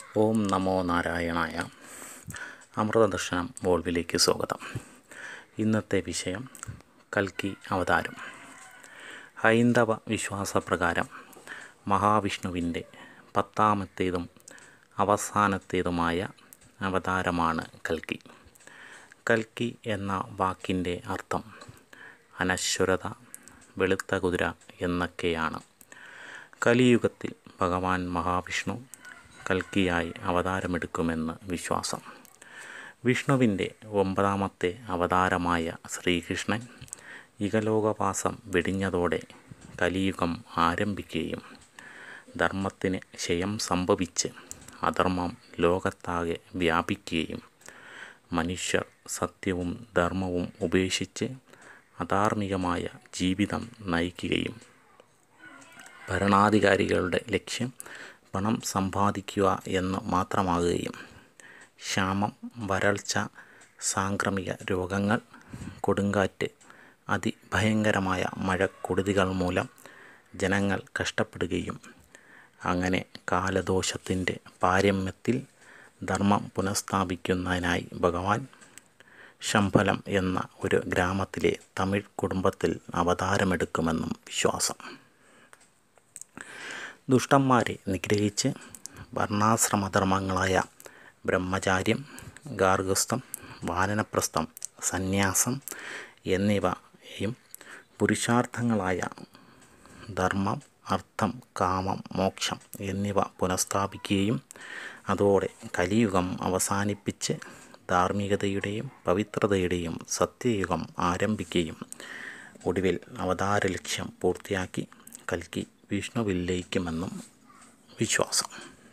ഓം നമോ നാരായണായ അമൃതദർശനം വോൾവിലേക്ക് സ്വാഗതം ഇന്നത്തെ വിഷയം കൽക്കി അവതാരം ഹൈന്ദവ വിശ്വാസപ്രകാരം മഹാവിഷ്ണുവിൻ്റെ പത്താമത്തേതും അവസാനത്തേതുമായ അവതാരമാണ് കൽക്കി കൽക്കി എന്ന വാക്കിൻ്റെ അർത്ഥം അനശ്വരത വെളുത്ത കുതിര എന്നൊക്കെയാണ് കലിയുഗത്തിൽ ഭഗവാൻ മഹാവിഷ്ണു കൽക്കിയായി അവതാരമെടുക്കുമെന്ന് വിശ്വാസം വിഷ്ണുവിൻ്റെ ഒമ്പതാമത്തെ അവതാരമായ ശ്രീകൃഷ്ണൻ ഇകലോകവാസം വെടിഞ്ഞതോടെ കലിയുഗം ആരംഭിക്കുകയും ധർമ്മത്തിന് ക്ഷയം സംഭവിച്ച് അധർമ്മം ലോകത്താകെ വ്യാപിക്കുകയും മനുഷ്യർ സത്യവും ധർമ്മവും ഉപേക്ഷിച്ച് അധാർമികമായ ജീവിതം നയിക്കുകയും ഭരണാധികാരികളുടെ ലക്ഷ്യം പണം സമ്പാദിക്കുക എന്ന് മാത്രമാകുകയും ക്ഷാമം വരൾച്ച സാംക്രമിക രോഗങ്ങൾ കൊടുങ്കാറ്റ് അതിഭയങ്കരമായ മഴക്കെടുതികൾ മൂലം ജനങ്ങൾ കഷ്ടപ്പെടുകയും അങ്ങനെ കാലദോഷത്തിൻ്റെ പാരമ്യത്തിൽ ധർമ്മം പുനഃസ്ഥാപിക്കുന്നതിനായി ഭഗവാൻ ശംഭലം എന്ന ഒരു ഗ്രാമത്തിലെ തമിഴ് കുടുംബത്തിൽ അവതാരമെടുക്കുമെന്നും വിശ്വാസം ദുഷ്ടന്മാരെ നിഗ്രഹിച്ച് വർണ്ണാശ്രമധർമ്മങ്ങളായ ബ്രഹ്മചാര്യം ഗാർഗസ്ഥം വാനനപ്രസ്ഥം സന്യാസം എന്നിവയും പുരുഷാർത്ഥങ്ങളായ ധർമ്മം അർത്ഥം കാമം മോക്ഷം എന്നിവ പുനഃസ്ഥാപിക്കുകയും അതോടെ കലിയുഗം അവസാനിപ്പിച്ച് ധാർമ്മികതയുടെയും പവിത്രതയുടെയും സത്യയുഗം ആരംഭിക്കുകയും ഒടുവിൽ അവതാര ലക്ഷ്യം പൂർത്തിയാക്കി കൽക്കി വിഷ്ണുവിൽ ലയിക്കുമെന്നും വിശ്വാസം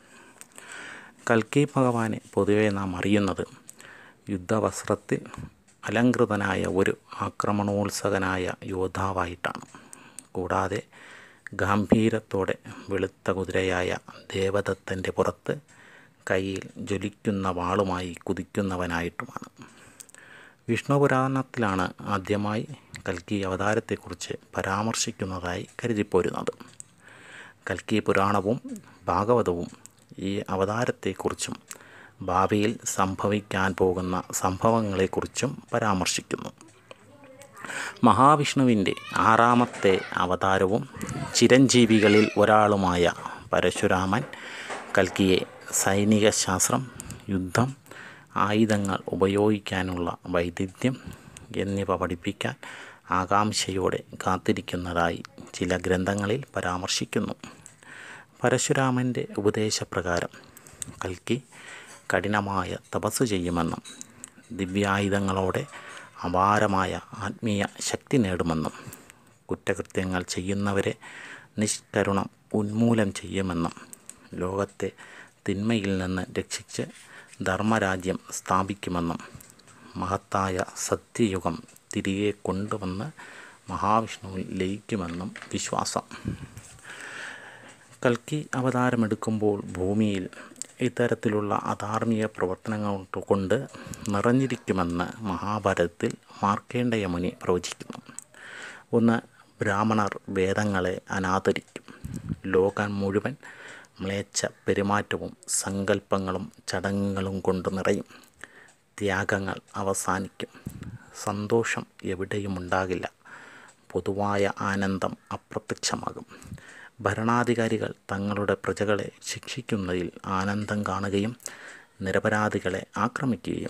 കൽക്കി ഭഗവാനെ പൊതുവെ നാം അറിയുന്നത് യുദ്ധവസ്ത്രത്തിൽ അലങ്കൃതനായ ഒരു ആക്രമണോത്സകനായ യോദ്ധാവായിട്ടാണ് കൂടാതെ ഗാംഭീരത്തോടെ വെളുത്ത കുതിരയായ ദേവദത്തൻ്റെ പുറത്ത് കയ്യിൽ ജ്വലിക്കുന്ന വാളുമായി കുതിക്കുന്നവനായിട്ടുമാണ് വിഷ്ണു പുരാണത്തിലാണ് ആദ്യമായി കൽക്കി അവതാരത്തെക്കുറിച്ച് പരാമർശിക്കുന്നതായി കരുതിപ്പോരുന്നത് കൽക്കി പുരാണവും ഭാഗവതവും ഈ അവതാരത്തെക്കുറിച്ചും ഭാവിയിൽ സംഭവിക്കാൻ പോകുന്ന സംഭവങ്ങളെക്കുറിച്ചും പരാമർശിക്കുന്നു മഹാവിഷ്ണുവിൻ്റെ ആറാമത്തെ അവതാരവും ചിരഞ്ജീവികളിൽ ഒരാളുമായ പരശുരാമൻ കൽക്കിയെ സൈനിക ശാസ്ത്രം യുദ്ധം ആയുധങ്ങൾ ഉപയോഗിക്കാനുള്ള വൈദഗ്ധ്യം എന്നിവ പഠിപ്പിക്കാൻ ആകാംക്ഷയോടെ കാത്തിരിക്കുന്നതായി ചില ഗ്രന്ഥങ്ങളിൽ പരാമർശിക്കുന്നു പരശുരാമൻ്റെ ഉപദേശപ്രകാരം കൽക്കി കഠിനമായ തപസ് ചെയ്യുമെന്നും ദിവ്യായുധങ്ങളോടെ അപാരമായ ആത്മീയ ശക്തി നേടുമെന്നും കുറ്റകൃത്യങ്ങൾ ചെയ്യുന്നവരെ നിഷ്കരുണം ഉന്മൂലം ചെയ്യുമെന്നും ലോകത്തെ തിന്മയിൽ നിന്ന് രക്ഷിച്ച് ധർമ്മരാജ്യം സ്ഥാപിക്കുമെന്നും മഹത്തായ സത്യയുഗം തിരികെ കൊണ്ടുവന്ന് മഹാവിഷ്ണുവിൽ ലയിക്കുമെന്നും വിശ്വാസം കൽക്കി അവതാരമെടുക്കുമ്പോൾ ഭൂമിയിൽ ഇത്തരത്തിലുള്ള അധാർമിക പ്രവർത്തനങ്ങൾ കൊണ്ട് നിറഞ്ഞിരിക്കുമെന്ന് മഹാഭാരതത്തിൽ മാർക്കേണ്ഡയ മുനി പ്രവചിക്കുന്നു ഒന്ന് ബ്രാഹ്മണർ വേദങ്ങളെ അനാദരിക്കും ലോകം മുഴുവൻ മ്ലേച്ഛ പെരുമാറ്റവും സങ്കല്പങ്ങളും ചടങ്ങുകളും കൊണ്ട് നിറയും ത്യാഗങ്ങൾ അവസാനിക്കും സന്തോഷം എവിടെയും ഉണ്ടാകില്ല പൊതുവായ ആനന്ദം അപ്രത്യക്ഷമാകും ഭരണാധികാരികൾ തങ്ങളുടെ പ്രജകളെ ശിക്ഷിക്കുന്നതിൽ ആനന്ദം കാണുകയും നിരപരാധികളെ ആക്രമിക്കുകയും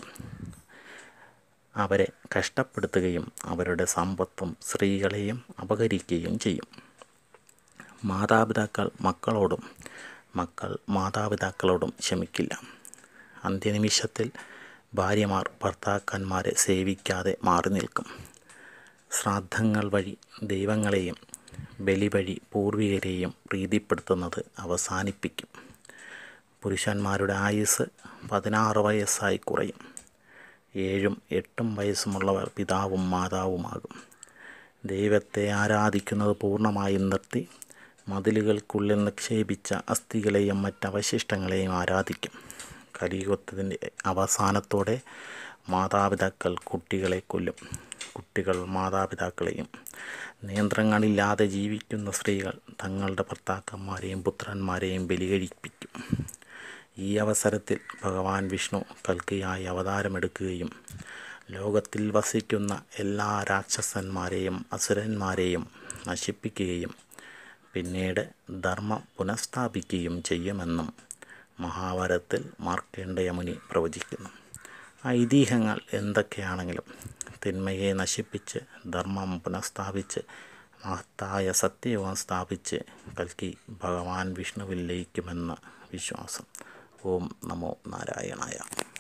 അവരെ കഷ്ടപ്പെടുത്തുകയും അവരുടെ സമ്പത്തും സ്ത്രീകളെയും അപഹരിക്കുകയും ചെയ്യും മാതാപിതാക്കൾ മക്കളോടും മക്കൾ മാതാപിതാക്കളോടും ക്ഷമിക്കില്ല അന്ത്യനിമിഷത്തിൽ ഭാര്യമാർ ഭർത്താക്കന്മാരെ സേവിക്കാതെ മാറി നിൽക്കും ശ്രാദ്ധങ്ങൾ വഴി ദൈവങ്ങളെയും ബലി വഴി പൂർവികരെയും പ്രീതിപ്പെടുത്തുന്നത് അവസാനിപ്പിക്കും പുരുഷന്മാരുടെ ആയുസ് പതിനാറ് വയസ്സായി കുറയും ഏഴും എട്ടും വയസ്സുമുള്ളവർ പിതാവും മാതാവുമാകും ദൈവത്തെ ആരാധിക്കുന്നത് പൂർണ്ണമായും നിർത്തി മതിലുകൾക്കുള്ളിൽ നിക്ഷേപിച്ച അസ്ഥികളെയും മറ്റവശിഷ്ടങ്ങളെയും ആരാധിക്കും കലിയുഗത്തിൻ്റെ അവസാനത്തോടെ മാതാപിതാക്കൾ കുട്ടികളെ കൊല്ലും കുട്ടികൾ മാതാപിതാക്കളെയും നിയന്ത്രണങ്ങളില്ലാതെ ജീവിക്കുന്ന സ്ത്രീകൾ തങ്ങളുടെ ഭർത്താക്കന്മാരെയും പുത്രന്മാരെയും ബലികഴിപ്പിക്കും ഈ അവസരത്തിൽ ഭഗവാൻ വിഷ്ണു കൽക്കിയായി അവതാരമെടുക്കുകയും ലോകത്തിൽ വസിക്കുന്ന എല്ലാ രാക്ഷസന്മാരെയും അസുരന്മാരെയും നശിപ്പിക്കുകയും പിന്നീട് ധർമ്മം പുനഃസ്ഥാപിക്കുകയും ചെയ്യുമെന്നും മഹാഭാരതത്തിൽ മാർക്കേണ്ഡയമുനി പ്രവചിക്കുന്നു ഐതിഹ്യങ്ങൾ എന്തൊക്കെയാണെങ്കിലും തിന്മയെ നശിപ്പിച്ച് ധർമ്മം പുനഃസ്ഥാപിച്ച് മഹത്തായ സത്യവും സ്ഥാപിച്ച് കൽക്കി ഭഗവാൻ വിഷ്ണുവിൽ ലയിക്കുമെന്ന് വിശ്വാസം ഓം നമോ നാരായണായ